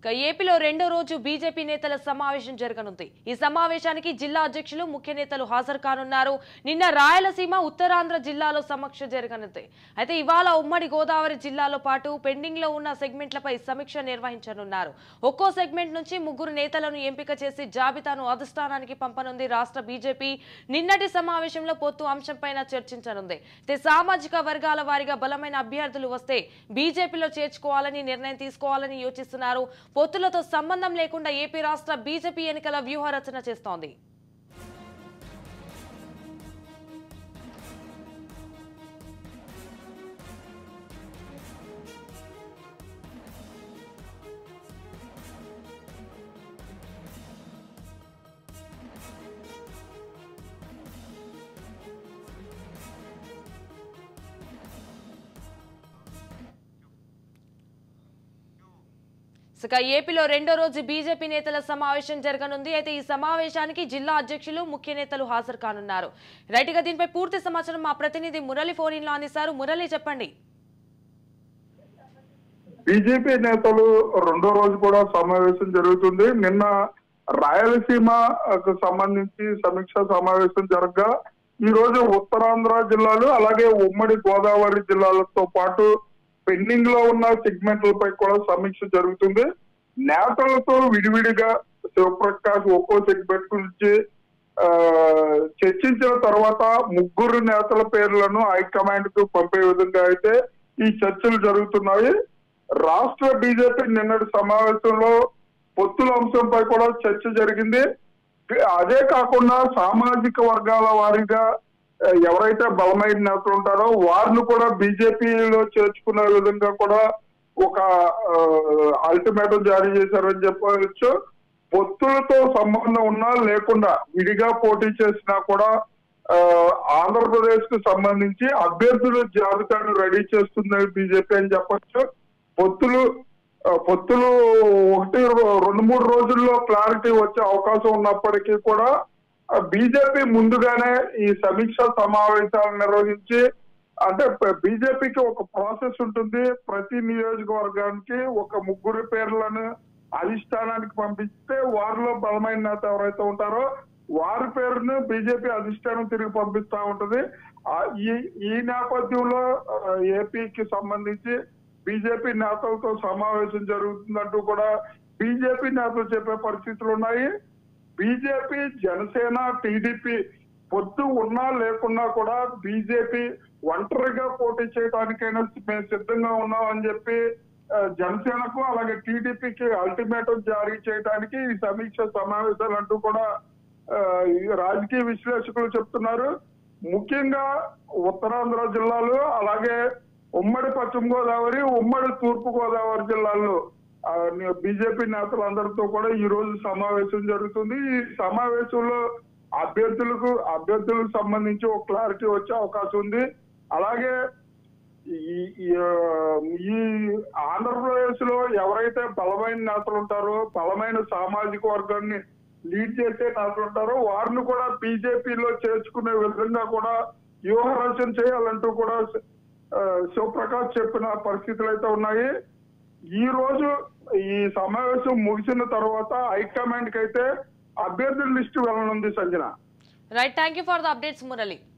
ఇక ఏపీలో రెండో రోజు బీజేపీ నేతల సమావేశం జరగనుంది ఈ సమావేశానికి జిల్లా అధ్యక్షులు ముఖ్య నేతలు హాజరు కానున్నారు నిన్న రాయలసీమ ఉత్తరాంధ్ర జిల్లాలో సమీక్ష జరగనుంది అయితే ఇవాళ ఉమ్మడి గోదావరి జిల్లాలో పాటు పెండింగ్ లో ఉన్న సెగ్మెంట్లపై సమీక్ష నిర్వహించనున్నారు ఒక్కో సెగ్మెంట్ నుంచి ముగ్గురు నేతలను ఎంపిక చేసి జాబితాను అధిష్టానానికి పంపనుంది రాష్ట్ర బీజేపీ నిన్నటి సమావేశంలో పొత్తు అంశంపైన చర్చించనుంది అయితే సామాజిక వర్గాల వారిగా బలమైన అభ్యర్థులు వస్తే బీజేపీలో చేర్చుకోవాలని నిర్ణయం తీసుకోవాలని యోచిస్తున్నారు పొత్తులతో సంబంధం లేకుండా ఏపీ రాష్ట్ర బీజేపీ ఎన్నికల వ్యూహ రచన చేస్తోంది ఇక ఏపీలో రెండో రోజు బీజేపీ నేతల సమావేశం జరగనుంది అయితే ఈ సమావేశానికి జిల్లా అధ్యక్షులు ముఖ్య నేతలు హాజరు కానున్నారు రైట్ గా దీనిపై పూర్తి సమాచారం మా ప్రతినిధి మురళి ఫోన్ ఇన్ లో అందిస్తారు మురళి చెప్పండి బీజేపీ నేతలు రెండో రోజు కూడా సమావేశం జరుగుతుంది నిన్న రాయలసీమకు సంబంధించి సమీక్ష సమావేశం జరగగా ఈ రోజు ఉత్తరాంధ్ర జిల్లాలు అలాగే ఉమ్మడి గోదావరి జిల్లాలతో పాటు పెండింగ్ లో ఉన్న సెగ్మెంట్లపై కూడా సమీక్ష జరుగుతుంది నేతలతో విడివిడిగా శివప్రకాష్ ఒక్కో సెగ్మెంట్ గురించి ఆ, చర్చించిన తర్వాత ముగ్గురు నేతల పేర్లను హైకమాండ్ కు పంపే విధంగా అయితే ఈ చర్చలు జరుగుతున్నాయి రాష్ట్ర బీజేపీ నిన్నటి సమావేశంలో పొత్తుల అంశంపై కూడా చర్చ జరిగింది అదే కాకుండా సామాజిక వర్గాల వారీగా ఆ, ఎవరైతే బలమైన నేతలు ఉంటారో వారిని కూడా బీజేపీలో చేర్చుకునే విధంగా కూడా ఒక అల్టిమేటం జారీ చేశారని చెప్పవచ్చు పొత్తులతో సంబంధం ఉన్నా లేకుండా విడిగా పోటీ చేసినా కూడా ఆ, ఆంధ్రప్రదేశ్ కు సంబంధించి అభ్యర్థుల జాబితాను రెడీ చేస్తుంది బీజేపీ అని చెప్పొచ్చు పొత్తులు ఆ, పొత్తులు ఒకటి రో- రెండు మూడు రోజుల్లో క్లారిటీ వచ్చే అవకాశం ఉన్నప్పటికీ కూడా బీజేపీ ముందుగానే ఈ సమీక్ష సమావేశాలు నిర్వహించి అంటే బీజేపీకి ఒక ప్రాసెస్ ఉంటుంది ప్రతి నియోజకవర్గానికి ఒక ముగ్గురు పేర్లను అధిష్టానానికి పంపిస్తే వారిలో బలమైన నేత ఎవరైతే ఉంటారో వారి పేరును బీజేపీ అధిష్టానం తిరిగి పంపిస్తా ఉంటది ఆ, ఈ ఈ నేపథ్యంలో ఆ, ఏపీకి సంబంధించి బీజేపీ నేతలతో సమావేశం జరుగుతుందంటూ కూడా బీజేపీ నేతలు చెప్పే పరిస్థితులు ఉన్నాయి బీజేపీ జనసేన టీడీపీ పొత్తు ఉన్నా లేకున్నా కూడా బీజేపీ ఒంటరిగా పోటీ చేయడానికైనా మేము సిద్ధంగా ఉన్నాం అని చెప్పి ఆ, జనసేనకు అలాగే టీడీపీకి అల్టిమేటం జారీ చేయడానికి ఈ సమీక్ష సమావేశాలు అంటూ కూడా ఆ, ఈ రాజకీయ విశ్లేషకులు చెప్తున్నారు ముఖ్యంగా ఉత్తరాంధ్ర జిల్లాలు అలాగే ఉమ్మడి పశ్చిమ గోదావరి ఉమ్మడి తూర్పు గోదావరి జిల్లాల్లో ఆ, ని- బీజేపీ నేతలందరితో కూడా ఈ రోజు సమావేశం జరుగుతుంది ఈ సమావేశంలో అభ్యర్థులకు అభ్యర్థులకు సంబంధించి ఒక క్లారిటీ వచ్చే అవకాశం ఉంది అలాగే ఈ ఈ, ఆ, ఈ ఆంధ్రప్రదేశ్ లో ఎవరైతే బలమైన నేతలు ఉంటారో బలమైన సామాజిక వర్గాన్ని లీడ్ చేసే నేతలు ఉంటారో వారిని కూడా బీజేపీలో చేర్చుకునే విధంగా కూడా వ్యూహ రచన చేయాలంటూ కూడా ఆ, శివప్రకాష్ చెప్పిన పరిస్థితులు అయితే ఉన్నాయి ఈ రోజు ఈ సమావేశం ముగిసిన తర్వాత హైకమాండ్ కి అయితే అభ్యర్థుల లిస్టు వెళ్ళనుంది Sanjana right thank you for the updates Murali